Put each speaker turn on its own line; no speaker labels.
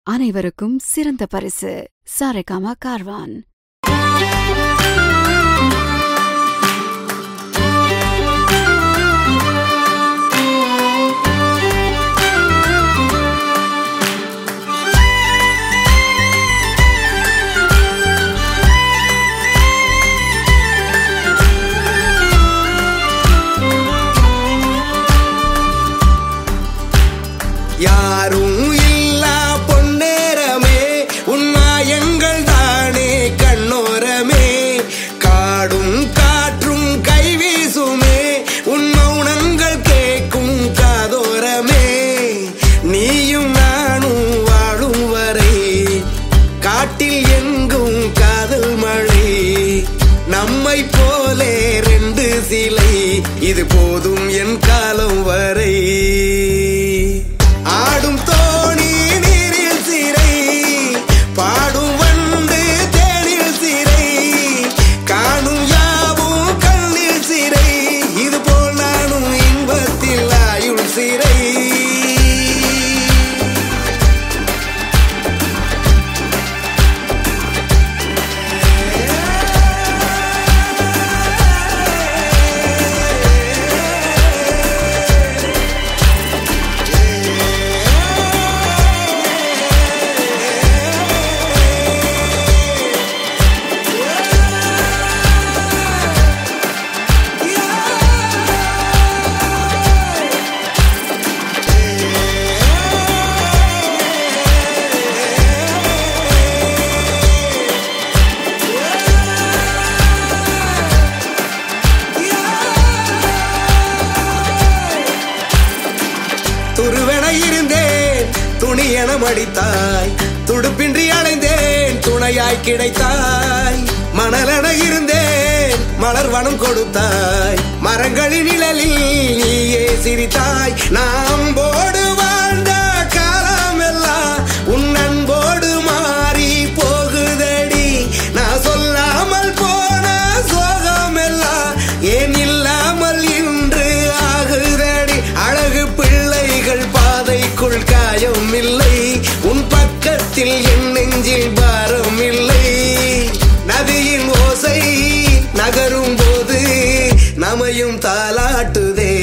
அனைவருக்கும் சிறந்த பரிசு சாரேகாமா கார்வான்
யாரும் இல்லா பொன்னேரமே உன் மாயங்கள் தானே கண்ணோரமே காடும் காற்றும் கைவீசுமே உன் மௌனங்கள் கேட்கும் காதோரமே நீயும் நானும் வாழும் வரை காட்டில் எங்கும் காதல் மழை நம்மை போலே ரெண்டு சிலை இது போதும் என் காலம் வரை ஆடும் தோணி நீரில் சிறை பாடும் வண்டு தேனில் சிறை காணும் யாவும் கண்ணில் சிறை இது போல் நானும் இன்பத்தில் ஆயுள் சிறை துருவென இருந்தேன் துணி என மடித்தாய் துடுப்பின்றி அலைந்தேன் துணையாய் கிடைத்தாய் மணலென இருந்தேன் மலர் வனம் கொடுத்தாய் மரங்களின் நிழலில் நீயே சிரித்தாய் நாம் போடு வாழ்ந்த காலமெல்லாம் உன் அன்போடு மாறி போகுதடி நான் சொல்லாமல் போன சோகமெல்லாம் ஏன் இல்லாமல் இன்று ஆகுதடி அழகு பிள்ளைகள் பாதைக்குள் காயம் இல்லை உன் பக்கத்தில் என் நெஞ்சில் பாரம் இல்லை நதியின் ஓசை நகரும் போது நமையும் தாலாட்டுதே